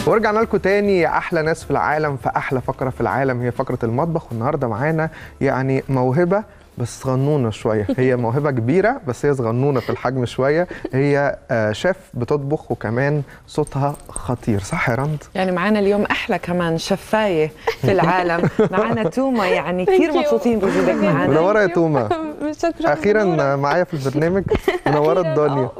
ورجعنا لكم تاني يا احلى ناس في العالم في احلى فقره في العالم هي فقره المطبخ والنهارده معانا يعني موهبه بس صغنونه شويه هي موهبه كبيره بس هي صغنونه في الحجم شويه هي آه، شيف بتطبخ وكمان صوتها خطير صح يا رند يعني معانا اليوم احلى كمان شفايه في العالم معانا توما يعني كثير Thank you. مبسوطين بوجودك معانا منوره يا توما شكرا اخيرا معايا في البرنامج منوره الدنيا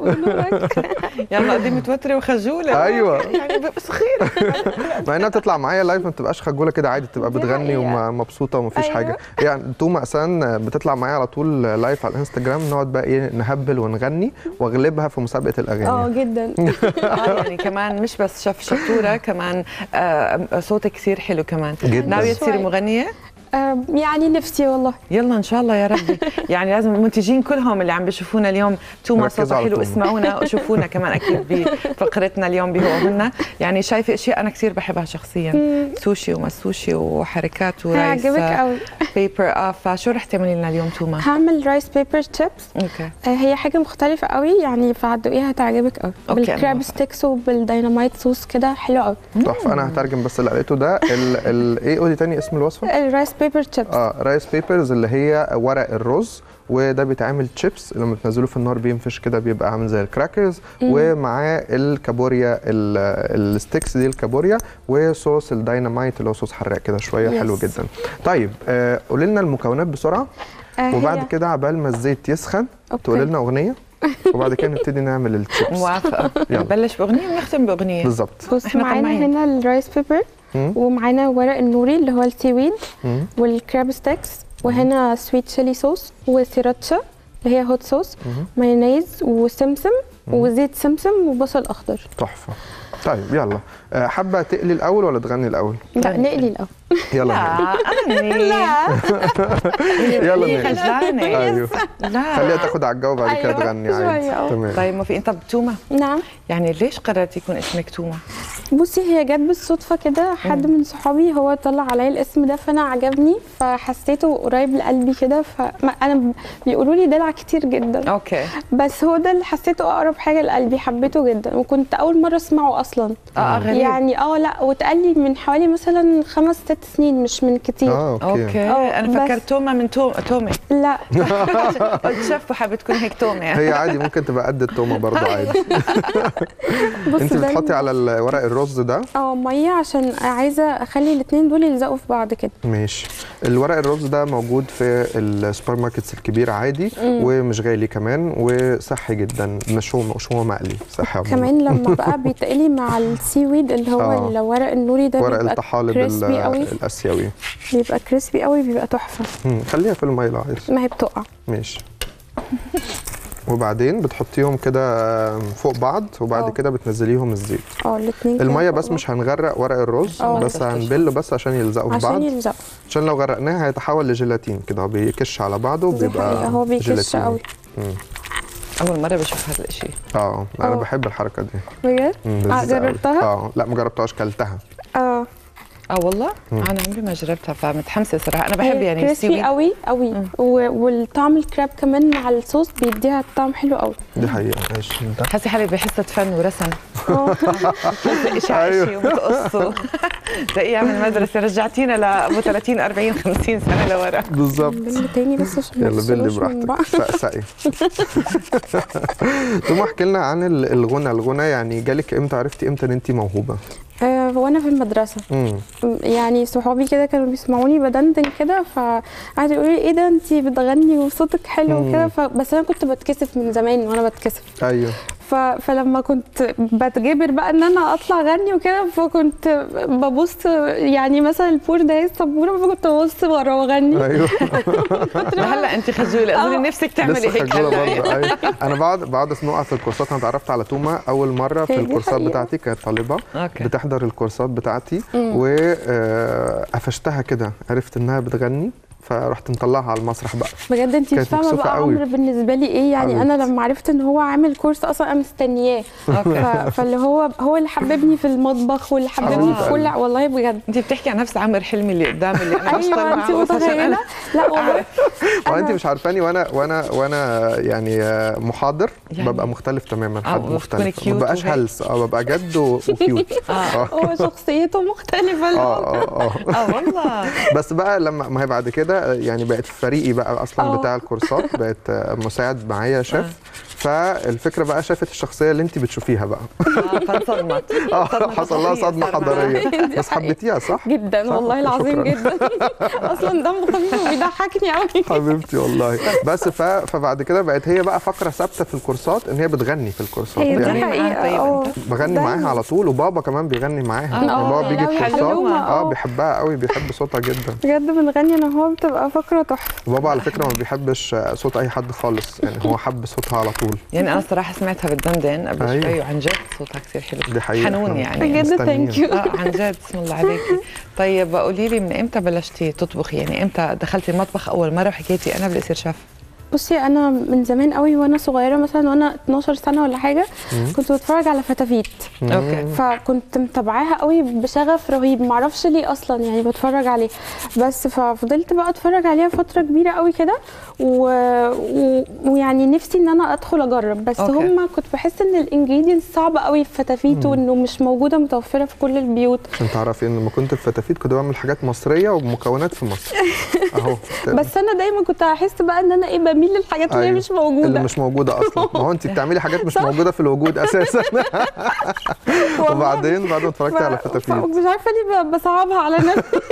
يلا قد متوتره وخجوله أيوة. يعني بس خير مع انها بتطلع معايا لايف ما بتبقاش خجوله كده عادي بتبقى دي بتغني حقيقة. ومبسوطه ومفيش أيوة. حاجه يعني توما اساسا بتطلع معايا على طول لايف على الانستجرام نقعد بقى ايه نهبل ونغني واغلبها في مسابقه اه الاغاني جدا آه يعني كمان مش بس شف شطوره كمان آه صوتك كثير حلو كمان جداً. ناويه تصيري شوي. مغنيه آه، يعني نفسي والله يلا ان شاء الله يا ربي يعني لازم المنتجين كلهم اللي عم بيشوفونا اليوم توما ركزوا صوتها على حلو توما. اسمعونا وشوفونا كمان اكيد بفقرتنا اليوم بهو وهن يعني شايفه اشياء انا كثير بحبها شخصيا سوشي ومسوشي وحركات ورايس هيعجبك قوي بيبر اه فشو رح تعملي لنا اليوم توما؟ هعمل رايس بيبر تشيبس اوكي هي حاجه مختلفه قوي يعني فهتدوقيها هتعجبك قوي أوكي، أنا بالكراب موافقة. ستيكس وبالديناميت صوص كده حلو قوي تحفه انا هترجم بس اللي قريته ده ال ال ايه قولي تاني اسم الوصفه الرايس بيبر تشيبس اه رايس بيبرز اللي هي ورق الرز وده بيتعمل تشيبس لما تنزله في النار بينفش كده بيبقى عامل زي الكراكرز ومعاه الكابوريا ال- الستيكس دي الكابوريا وصوص الدايناميت اللي هو صوص حراق كده شويه Yes. حلو جدا طيب آه قولي لنا المكونات بسرعه آه، وبعد هي- كده عبال ما الزيت يسخن أوكي. تقولي لنا اغنيه وبعد كده نبتدي نعمل التشيبس موافقه يلا. نبلش باغنيه ونختم باغنيه بالظبط بص إحنا معانا طماعين. هنا الرايس بيبر مم. ومعانا ورق النوري اللي هو السي ويد مم. والكراب ستيكس وهنا سويت شيلي صوص وسيراتشا اللي هي هوت صوص مم. مايونيز وسمسم وزيت سمسم وبصل اخضر تحفه طيب يلا آه، حابه تقلي الاول ولا تغني الاول لا نقلي الاول يلا لا نقلي. انا يلا هي نقلي. خجلانه ايوه لا خليها تاخد على الجو بعد كده أيوة، تغني شوية، عادي أه. تمام طيب ما في انت توما نعم يعني ليش قررتي يكون اسمك توما؟ بصي هي جت بالصدفه كده حد من صحابي هو طلع عليا الاسم ده فانا عجبني فحسيته قريب لقلبي كده فانا بيقولوا لي دلع كتير جدا اوكي بس هو ده اللي حسيته اقرب حاجه لقلبي حبيته جدا وكنت اول مره اسمعه اصلا اه غريب يعني اه لا واتقال لي من حوالي مثلا خمس ست سنين مش من كتير اه اوكي, اوكي أه، انا بس- فكرت توما من تو... تومي لا قلت شف وحابه تكون هيك تومي يعني هي عادي ممكن تبقى قد التومه برضه عادي بص انت ده بتحطي على ال- ورق الرز ده اه ميه عشان عايزه اخلي الاثنين دول يلزقوا في بعض كده ماشي الورق الرز ده موجود في السوبر ماركتس الكبيره عادي ومش غالي كمان وصحي جدا مش هو مش هو مقلي صحي عموما كمان لما بقى بيتقلي مع السي ويد اللي هو آه. الورق النوري ده ورق بيبقى الطحالب ال- كريسبي قوي الاسيوي بيبقى كريسبي قوي بيبقى تحفه مم، خليها في الميه لو عايز ما هي بتقع ماشي وبعدين بتحطيهم كده فوق بعض وبعد اه. كده بتنزليهم الزيت اه الاثنين الميه بس مش هنغرق ورق الرز اه. بس هنبله بس عشان يلزقوا في عشان بعض يلزقوا عشان لو غرقناه هيتحول لجيلاتين كده هو بيكش على بعضه دي وبيبقى حقيقة، هو بيكش جيلاتيني. قوي. مم. اول مره بشوف هذا الشيء اه انا اه. بحب الحركه دي بجد؟ مم، اه لذيذة قوي. جربتها؟ اه لا ما جربتهاش كلتها اه اه والله انا عمري ما جربتها فمتحمسه صراحه انا بحب هي يعني كريسبي السيوي قوي قوي مم. و- والطعم الكراب كمان مع الصوص بيديها طعم حلو قوي دي حقيقه ماشي ده حاسه حالي بحصه فن ورسم اه شيء أيوه. وبتقصوا زي ايام المدرسه رجعتينا لابو 30 40 50 سنه لورا بالظبط بل تاني بس عشان ما يلا بلي يفصلوش من بعض. براحتك سقسقي ثم احكي لنا عن ال- الغنى الغنى يعني جالك امتى عرفتي امتى ان انت موهوبه آه، وانا في المدرسه امم يعني صحابي كده كانوا بيسمعوني بدندن كده فقعدوا يقولوا لي ايه ده انت بتغني وصوتك حلو مم. وكده ف- بس انا كنت بتكسف من زمان وانا بتكسف ايوه ف... فلما كنت بتجبر بقى ان انا اطلع اغني وكده فكنت ببص يعني مثلا البور ده هي السبوره فكنت ببص ورا واغني ايوه هلا انت خجوله اظن آه. نفسك تعملي لسه هيك خجوله هلا برضه ايوه انا بقعد بقعد اسمعها في الكورسات انا اتعرفت على توما اول مره في هي دي الكورسات حقيقة. بتاعتي كانت طالبه اوكي بتحضر الكورسات بتاعتي وقفشتها كده عرفت انها بتغني فرحت مطلعها على المسرح بقى بجد انت مش كانت فاهمه مكسوفة بقى قوي. عمرو بالنسبه لي ايه يعني انا حبيبتي. لما عرفت ان هو عامل كورس اصلا انا مستنياه ف- فاللي هو هو اللي حببني في المطبخ واللي حببني في كل عوالله بجد انت بتحكي عن نفس عامر حلمي اللي قدامي اللي انا بشتغل ايوه معه انت بس عشان متخيله أنا- لا والله وانت أنا- مش عارفاني وانا وانا وانا يعني آه، محاضر يعني- ببقى مختلف تماما آه، حد بتكوني مختلف cute ما ببقاش وهيك. هلس اه ببقى جد و- وكيوت اه هو شخصيته مختلفه اللي هو اه اه اه اه والله بس بقى لما ما هي بعد كده يعني بقت في فريقي بقى اصلا اه. بتاع الكورسات بقت آه، مساعد معايا شيف فالفكره بقى شافت الشخصيه اللي انت بتشوفيها بقى اه فانصدمت اه صدمة حصل لها حضارية صدمه صار معها. حضاريه دي بس حقيقة. حبيتيها صح؟ جدا صح؟ والله العظيم شكراً. جدا اصلا دمه خفيف وبيضحكني قوي حبيبتي والله بس ف... فبعد كده بقت هي بقى فقره ثابته في الكورسات ان هي بتغني في الكورسات هي دي يعني حقيقه طيب اه بغني دايماً. معاها على طول وبابا كمان بيغني معاها يعني اه، بابا بيجي لا، الكورسات حلوة، اه اه. بيحبها قوي بيحب صوتها جدا بجد بنغني انا وهو بتبقى فقره تحفه وبابا على فكره ما بيحبش صوت اي حد خالص يعني هو حب صوتها على طول يعني انا الصراحه سمعتها بالدندن قبل أيوة. شوي وعن جد صوتها كثير حلو دي حقيقة. حنون إحنا يعني بجد مستنيين. ثانك يو اه عن جد بسم الله عليكي طيب قولي لي من امتى بلشتي تطبخي يعني امتى دخلتي المطبخ اول مره وحكيتي انا بدي اصير شيف بصي انا من زمان قوي وانا صغيره مثلا وانا 12 سنه ولا حاجه كنت بتفرج على فتافيت اوكي فكنت متابعاها قوي بشغف رهيب معرفش ليه اصلا يعني بتفرج عليه بس ففضلت بقى اتفرج عليها فتره كبيره قوي كده و... و... ويعني نفسي ان انا ادخل اجرب بس أوكي. هم كنت بحس ان الانجريدينتس صعبه قوي في فتافيت وانه مش موجوده متوفره في كل البيوت عشان تعرفي ان لما كنت في فتافيت كنت بعمل حاجات مصريه وبمكونات في مصر اهو بس انا دايما كنت احس بقى ان انا ايه بميل للحاجات اللي هي أيوة. مش موجوده اللي مش موجوده اصلا ما هو انت بتعملي حاجات مش موجوده في الوجود اساسا والله. وبعدين بعد ما اتفرجتي على ف- فتافيت مش عارفه ليه ب- بصعبها على نفسي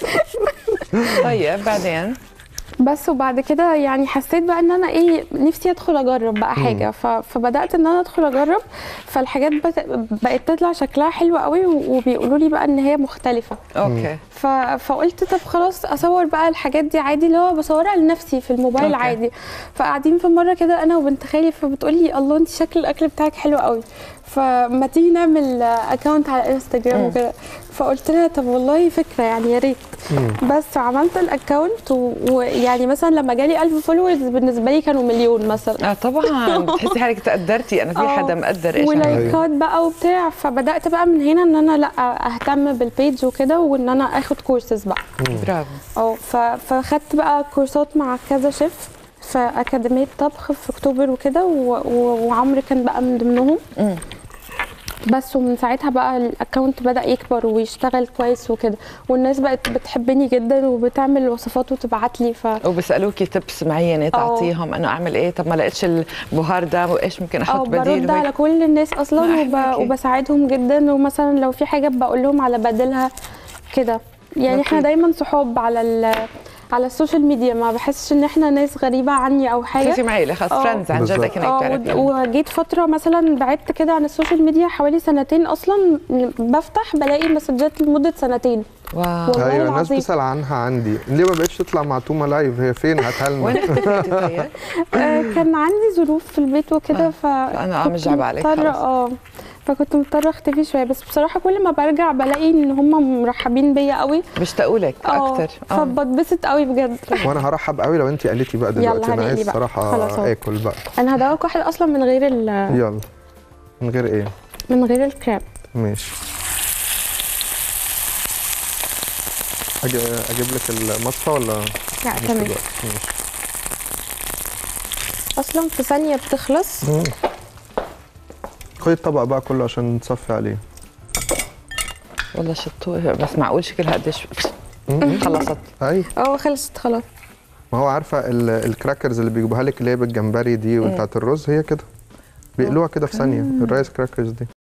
طيب بعدين بس وبعد كده يعني حسيت بقى ان انا ايه نفسي ادخل اجرب بقى حاجه ف- فبدات ان انا ادخل اجرب فالحاجات بت- بقت تطلع شكلها حلو قوي و- وبيقولوا لي بقى ان هي مختلفه اوكي ف... فقلت طب خلاص اصور بقى الحاجات دي عادي اللي هو بصورها لنفسي في الموبايل أوكي. عادي فقاعدين في مره كده انا وبنت خالي فبتقول لي الله انت شكل الاكل بتاعك حلو قوي فما تيجي نعمل اكونت على انستجرام مم. وكده فقلت لها طب والله فكره يعني يا ريت بس عملت الاكونت و- ويعني مثلا لما جالي 1000 فولورز بالنسبه لي كانوا مليون مثلا اه طبعا بتحسي حالك تقدرتي انا في آه. حدا مقدر ايش عملت. ولايكات بقى وبتاع فبدات بقى من هنا ان انا لا اهتم بالبيج وكده وان انا اخد كورسز بقى برافو اه ف- فاخدت بقى كورسات مع كذا شيف في أكاديمية طبخ في أكتوبر وكده و- و- وعمرو كان بقى من ضمنهم مم. بس ومن ساعتها بقى الاكونت بدأ يكبر ويشتغل كويس وكده والناس بقت بتحبني جدا وبتعمل وصفات وتبعت لي ف وبيسالوكي تبس معينه تعطيهم انه اعمل ايه طب ما لقيتش البهار ده وايش ممكن اه احط بديل برد على وهيك. كل الناس اصلا ما وب... أحلى كده. وبساعدهم جدا ومثلا لو في حاجه بقول لهم على بديلها كده يعني احنا لطيف. دايما صحاب على ال... على السوشيال ميديا ما بحسش ان احنا ناس غريبه عني او حاجه بتحسي معي خلص آه. فريندز عن جد بالظبط. اكنك اه بتعرفي ود- وجيت فتره مثلا بعدت كده عن السوشيال ميديا حوالي سنتين اصلا بفتح بلاقي مسجات لمده سنتين واو والله ايوه الناس العظيم. بتسال عنها عندي ليه ما بقتش تطلع مع توما لايف هي فين هاتها وين لنا اختفيتي طيب؟ آه كان عندي ظروف في البيت وكده آه. ف فأنا آه مش كنت جايبة عليك مضطرة- خلاص. اه فكنت مضطره اختفي شويه بس بصراحه كل ما برجع بلاقي ان هم مرحبين بيا قوي بيشتاقوا لك اه اكثر فبتبسط قوي بجد وانا هرحب قوي لو انت قلتي بقى يلا دلوقتي انا هنقلي عايز بقى. صراحه خلاص أهو. اكل بقى انا هدوقك واحد اصلا من غير ال- يلا من غير ايه من غير الكراب ماشي أجي اجيب لك المصفى ولا لا مش تمام دلوقتي ماشي اصلا في ثانيه بتخلص خدي الطبق بقى كله عشان تصفي عليه والله شطوه بس معقول شكلها قديش مم. خلصت اي اه خلصت خلاص ما هو عارفه ال- الكراكرز اللي بيجيبوها لك اللي هي بالجمبري دي وبتاعت الرز هي كده بيقلوها كده في ثانيه الرايس كراكرز دي